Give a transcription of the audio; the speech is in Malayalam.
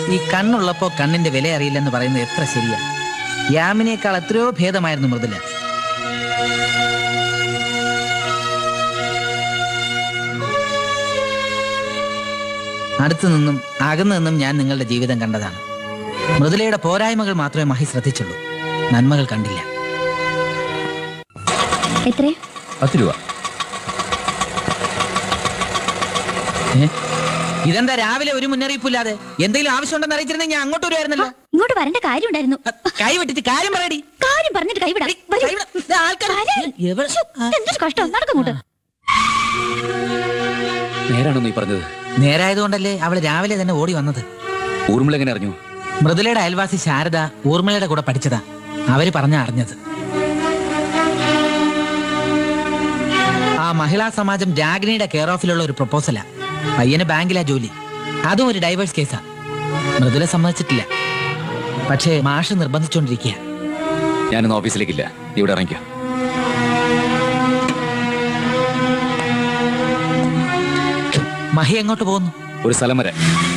ഈ കണ്ണുള്ളപ്പോ കണ്ണിന്റെ വില അറിയില്ലെന്ന് പറയുന്നത് എത്ര ശരിയാ യാമിനേക്കാൾ എത്രയോ ഭേദമായിരുന്നു മൃദുല അടുത്തു നിന്നും അകന്നു നിന്നും ഞാൻ നിങ്ങളുടെ ജീവിതം കണ്ടതാണ് മൃദുലയുടെ പോരായ്മകൾ മാത്രമേ മഹി ശ്രദ്ധിച്ചുള്ളൂ നന്മകൾ കണ്ടില്ല എത്രേ പത്ത് രൂപ ഏ? ഇതെന്താ രാവിലെ ഒരു മുന്നറിയിപ്പില്ലാതെ എന്തെങ്കിലും ആവശ്യമുണ്ടെന്ന് അറിയിച്ചിരുന്നെങ്കിൽ ഞാൻ അങ്ങോട്ട് വരുമായിരുന്നല്ലോ ഇങ്ങോട്ട് വരേണ്ട കാര്യം ഉണ്ടായിരുന്നു കൈ വിട്ടിട്ട് കാര്യം പറയടി കാര്യം പറഞ്ഞിട്ട് കൈവിടാം വരൂ. കൈ വിട- ദേ ആൾക്കാര് വരാൻ. എവിടെ- ശ്ശോ, എന്തൊരു കഷ്ടം നടക്കങ്ങോട്ട് നേരാണോ നീ പറഞ്ഞത് നേരായതുകൊണ്ടല്ലേ അവള് രാവിലെ തന്നെ ഓടി വന്നത് ഊർമിള എങ്ങനെ അറിഞ്ഞു മൃദുലയുടെ അയൽവാസി ശാരദ ഊർമിളയുടെ കൂടെ പഠിച്ചതാ അവര് പറഞ്ഞ അറിഞ്ഞത് ആ മഹിളാ സമാജം രാഗിണിയുടെ കെയർ ഓഫിലുള്ള ഒരു പ്രപ്പോസലാ പയ്യന് ബാങ്കിലാ ജോലി അതും ഒരു ഡൈവേഴ്സ് കേസാ മൃദുല സമ്മതിച്ചിട്ടില്ല പക്ഷേ മാഷ് നിർബന്ധിച്ചോണ്ടിരിക്കുക ഞാനൊന്ന് ഓഫീസിലേക്കില്ല നീ ഇവിടെ ഇറങ്ങിക്കോ മഹി എങ്ങോട്ട് പോകുന്നു ഒരു സ്ഥലം വരെ